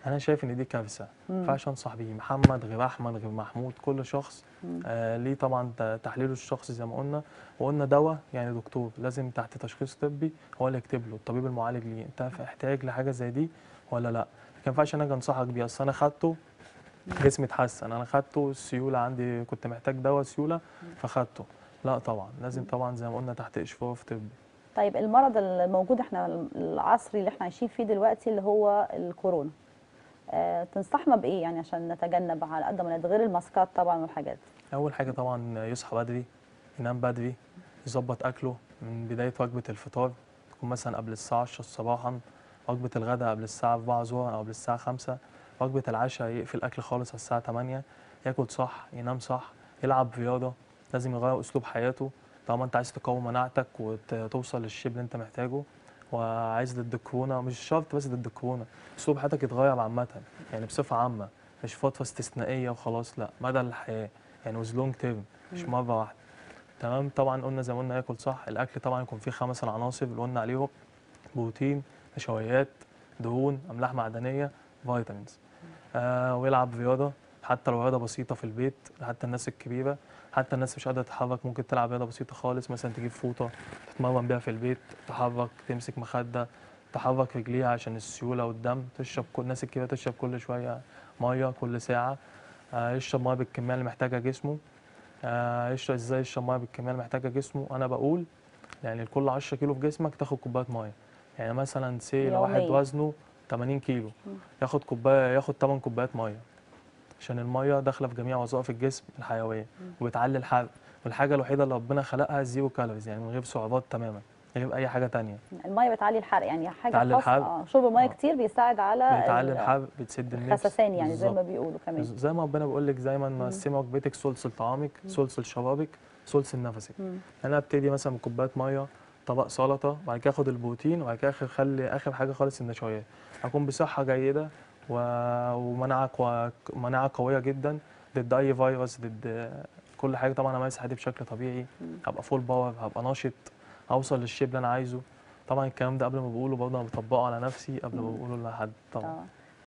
انا شايف ان دي كارثه ما مم. ينفعش انصح بيه محمد غير احمد غير محمود كل شخص مم. آه ليه طبعا ت- تحليله الشخصي زي ما قلنا وقلنا دواء يعني دكتور لازم تحت تشخيص طبي هو اللي يكتب له الطبيب المعالج ليه انت محتاج لحاجه زي دي ولا لا ما ينفعش انا اجي انصحك بيه اصل انا خدته جسمي اتحسن انا خدته السيوله عندي كنت محتاج دواء سيوله فخدته لا طبعا لازم طبعا زي ما قلنا تحت اشراف طبي طيب المرض الموجود احنا العصري اللي احنا عايشين فيه دلوقتي اللي هو الكورونا آه تنصحنا بايه يعني عشان نتجنب على قد ما نقدر غير الماسكات طبعا والحاجات دي اول حاجه طبعا يصحى بدري ينام بدري يظبط اكله من بدايه وجبه الفطار تكون مثلا قبل الساعه 10 صباحا وجبه الغداء قبل الساعه 4 ظهرا او قبل الساعه 5 وجبه العشاء يقفل اكل خالص على الساعه 8 ياكل صح ينام صح يلعب رياضه لازم يغير اسلوب حياته طالما انت عايز تقوي مناعتك وتوصل للشيب اللي انت محتاجه وعايز ضد الكورونا مش شرط بس ضد الكورونا اسلوب حياتك يتغير عامه يعني بصفه عامه مش فتره استثنائيه وخلاص لا مدى الحياه يعني وز لونج تيرم مش مم. مره واحده تمام طبعا قلنا زي ما قلنا ياكل صح الاكل طبعا يكون فيه خمس العناصر اللي قلنا عليهم بروتين نشويات دهون املاح معدنيه فيتامينز آه ويلعب رياضه حتى لو رياضه بسيطه في البيت حتى الناس الكبيره حتى الناس مش قادره تتحرك ممكن تلعب رياضه بسيطه خالص مثلا تجيب فوطه تتمرن بيها في البيت تحرك تمسك مخده تحرك رجليها عشان السيوله والدم تشرب كل الناس الكبيره تشرب كل شويه ميه كل ساعه آه يشرب ميه بالكميه اللي محتاجها جسمه آه يشرب ازاي يشرب ميه بالكميه اللي محتاجها جسمه انا بقول يعني لكل 10 كيلو في جسمك تاخد كوبايه ميه يعني مثلا سي لو واحد يومياً. وزنه 80 كيلو مم. ياخد كوبايه ياخد 8 كوبايات ميه عشان الميه داخله في جميع وظائف الجسم الحيويه مم. وبتعلي الحرق والحاجه الوحيده اللي ربنا خلقها زيرو كالوريز يعني من غير سعرات تماما من غير اي حاجه تانية الميه بتعلي الحرق يعني حاجه بتعلي خاصه الحرق. آه شرب ميه آه. كتير بيساعد على بتعلي ال- الحرق بتسد النفس الخسسان يعني زي ما بالظبط. بيقولوا كمان زي ما ربنا بيقول لك دايما مقسمه وجبتك سلسل طعامك سلسل شرابك سلسل نفسك مم. انا ابتدي مثلا بكوبايه ميه طبق سلطه بعد كده اخد البروتين وبعد كده اخلي اخر حاجه خالص النشويات اكون بصحه جيده و... ومناعه كو... مناعه قويه جدا ضد اي فيروس ضد كل حاجه طبعا امارس حياتي بشكل طبيعي مم. هبقى فول باور هبقى ناشط اوصل للشيب اللي انا عايزه طبعا الكلام ده قبل ما بقوله برضه انا بطبقه على نفسي قبل ما مم. بقوله لحد طبعا اه